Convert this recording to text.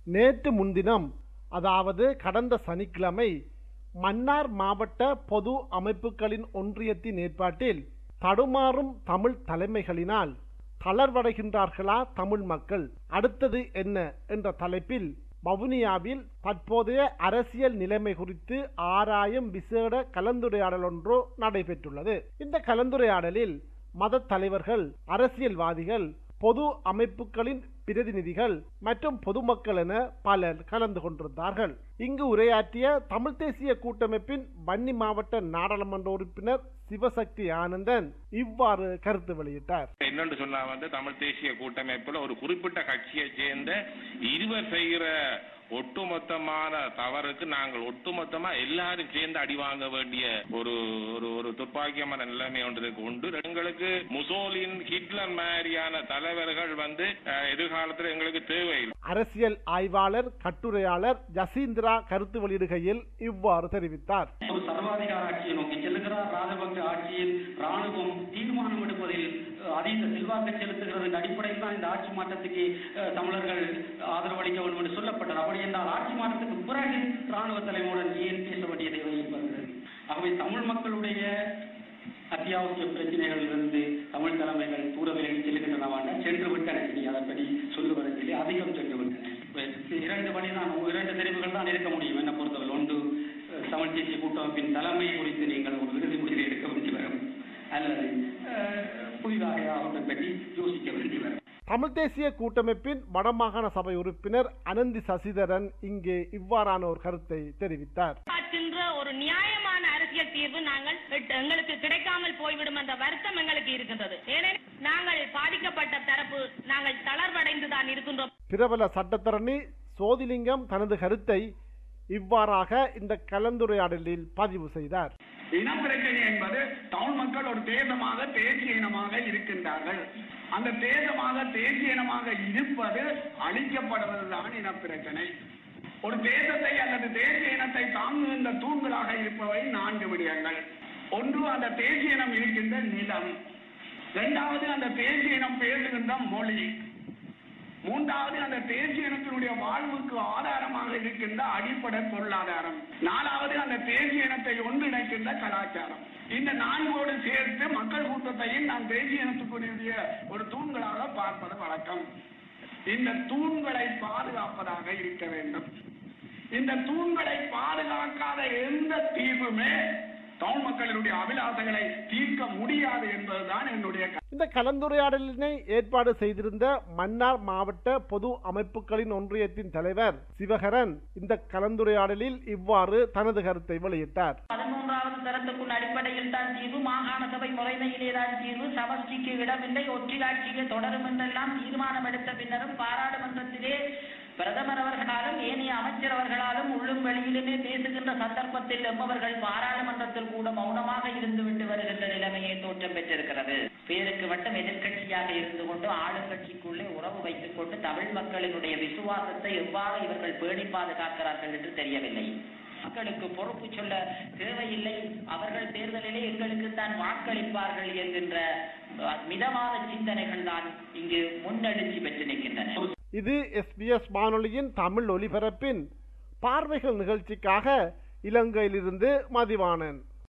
நேற்று முன்தினம் அதாவது கடந்த சனிக்கிழமை மன்னார் மாவட்ட பொது அமைப்புகளின் ஒன்றியத்தின் ஏற்பாட்டில் தடுமாறும் தமிழ் தலைமைகளினால் தளர்வடைகின்றார்களா தமிழ் மக்கள் அடுத்தது என்ன என்ற தலைப்பில் வவுனியாவில் தற்போதைய அரசியல் நிலைமை குறித்து ஆராயும் விசேட கலந்துரையாடல் ஒன்று நடைபெற்றுள்ளது இந்த கலந்துரையாடலில் மத தலைவர்கள் அரசியல்வாதிகள் பொது அமைப்புகளின் பிரதிநிதிகள் மற்றும் பொதுமக்கள் என பலர் கலந்து கொண்டிருந்தார்கள் இங்கு உரையாற்றிய தமிழ் தேசிய கூட்டமைப்பின் வன்னி மாவட்ட நாடாளுமன்ற உறுப்பினர் சிவசக்தி ஆனந்தன் இவ்வாறு கருத்து வெளியிட்டார் என்னன்னு சொன்னா வந்து தமிழ் தேசிய கூட்டமைப்புல ஒரு குறிப்பிட்ட கட்சியை சேர்ந்த இருவர் செய்கிற ஒட்டுமொத்தமான தவறுக்கு நாங்கள் ஒட்டுமொத்தமா எல்லாரும் சேர்ந்து அடி வாங்க வேண்டிய ஒரு ஒரு ஒரு துப்பாக்கியமான நிலைமை ஒன்று உண்டு எங்களுக்கு முசோலின் ஹிட்லர் மாதிரியான தலைவர்கள் வந்து அஹ், எதிர்காலத்தில் எங்களுக்கு தேவையில்லை அரசியல் ஆய்வாளர் கட்டுரையாளர் ஜசீந்திரா கருத்து வெளியிடுகையில் இவ்வாறு தெரிவித்தார் ஒரு சர்வாதிகார ஆட்சியை நோக்கி செல்லுகிறார் ராஜபக்ச ஆட்சியில் ராணுவம் தீர்மானம் எடுப்பதில் அஹ், அதீத செல்வாக்கு செலுத்துகிறதன் அடிப்படையில் தான் இந்த ஆட்சி மாற்றத்துக்கு அஹ், தமிழர்கள் ஆதரவளிக்க வேண்டும் என்று சொல்லப்பட்டது அப்படி என்றால் ஆட்சி மாற்றத்துக்கு பிறகு ராணுவ தலைவருடன் ஏன் பேச வேண்டிய தேவை வருகிறது ஆகவே தமிழ் மக்களுடைய அத்தியாவசிய பிரச்சனைகளிலிருந்து தமிழ் தலைமைகள் தூர விலகி செல்கின்றனவான சென்று விட்டன இனி அதை பற்றி சொல்லுவதற்கு அதிகம் சென்று விட்டன இப்ப இரண்டு வழி தான் இரண்டு தெரிவுகள் தான் இருக்க முடியும் என்ன பொறுத்தவரை ஒன்று அஹ், தமிழ் தேசிய கூட்டமைப்பின் தலைமை குறித்து நீங்கள் ஒரு இறுதி முடிவை எடுக்க வேண்டி வரும் அல்லது அஹ், புதிதாக அவற்றை பற்றி யோசிக்க வேண்டி வரும் தமிழ் தேசிய கூட்டமைப்பின் வடமாகாண சபை உறுப்பினர் அனந்தி சசிதரன் இங்கே இவ்வாறான ஒரு கருத்தை தெரிவித்தார் காட்டுகின்ற ஒரு நியாயமான அரசியல் தீர்வு நாங்கள் எட்- எங்களுக்கு கிடைக்காமல் போய்விடும் என்ற வருத்தம் எங்களுக்கு இருக்கின்றது ஏனெனில் நாங்கள் பாதிக்கப்பட்ட தரப்பு நாங்கள் தளர்வடைந்து தான் இருக்கின்றோம் பிரபல சட்டத்தரணி சோதிலிங்கம் தனது கருத்தை இவ்வாறாக இந்த கலந்துரையாடலில் பதிவு செய்தார் இனப்பிரச்சனை என்பது தமிழ் மக்கள் ஒரு தேசமாக தேசிய இனமாக இருக்கின்றார்கள் அந்த தேசமாக தேசிய இனமாக இருப்பது அழிக்கப்படுவதுதான் இனப்பிரச்சனை ஒரு தேசத்தை அல்லது தேசிய இனத்தை தாங்குகின்ற தூண்களாக இருப்பவை நான்கு விடயங்கள் ஒன்று அந்த தேசிய இனம் இருக்கின்ற நிலம் இரண்டாவது அந்த தேசிய இனம் பேசுகின்ற மொழி மூன்றாவது அந்த தேசிய இனத்தினுடைய வாழ்வுக்கு ஆதாரமாக இருக்கின்ற அடிப்படை பொருளாதாரம் நாலாவது அந்த தேசிய இனத்தை ஒன்றிணைக்கின்ற கலாச்சாரம் இந்த நான்கோடு சேர்த்து மக்கள் கூட்டத்தையும் நாம் தேசிய இனத்துக்குரிய ஒரு தூண்களாக பார்ப்பது வழக்கம் இந்த தூண்களை பாதுகாப்பதாக இருக்க வேண்டும் இந்த தூண்களை பாதுகாக்காத எந்த தீர்வுமே தமிழ் மக்களினுடைய அபிலாசங்களை தீர்க்க முடியாது என்பதுதான் என்னுடைய கருத்து. இந்த கலந்துரையாடலினை ஏற்பாடு செய்திருந்த மன்னார் மாவட்ட பொது அமைப்புகளின் ஒன்றியத்தின் தலைவர் சிவகரன் இந்த கலந்துரையாடலில் இவ்வாறு தனது கருத்தை வெளியிட்டார் பதிமூன்றாவது தரத்துக்குள் அடிப்படையில் தான் தீர்வு மாகாண சபை முறைமையிலே தான் தீர்வு சமஷ்டிக்கு இடமில்லை ஒற்றியாட்சிக்கு தொடரும் என்றெல்லாம் தீர்மானம் எடுத்த பின்னரும் பாராளுமன்றத்திலே பிரதமர் அவர்களாலும் ஏனைய அமைச்சர் அவர்களாலும் உள்ளும் வெளியிலுமே பேசுகின்ற சந்தர்ப்பத்தில் எம்மவர்கள் பாராளுமன்றத்தில் கூட மௌனமாக இருந்துவிட்டு வருகின்ற நிலைமையை தோற்றம் பெற்றிருக்கிறது பேருக்கு மட்டும் எதிர்க்கட்சியாக இருந்து கொண்டு ஆளுங்கட்சிக்குள்ளே உறவு வைத்துக் கொண்டு தமிழ் மக்களினுடைய விசுவாசத்தை எவ்வாறு இவர்கள் பேணி பாதுகாக்கிறார்கள் என்று தெரியவில்லை மக்களுக்கு பொறுப்பு சொல்ல தேவையில்லை அவர்கள் தேர்தலிலே எங்களுக்கு தான் வாக்களிப்பார்கள் என்கின்ற அஹ், மிதமான சிந்தனைகள் தான் இங்கு முன்னெடுச்சி பெற்று நிற்கின்றன இது எஸ்பிஎஸ் வானொலியின் தமிழ் ஒலிபரப்பின் பார்வைகள் நிகழ்ச்சிக்காக இலங்கையிலிருந்து மதிவாணன்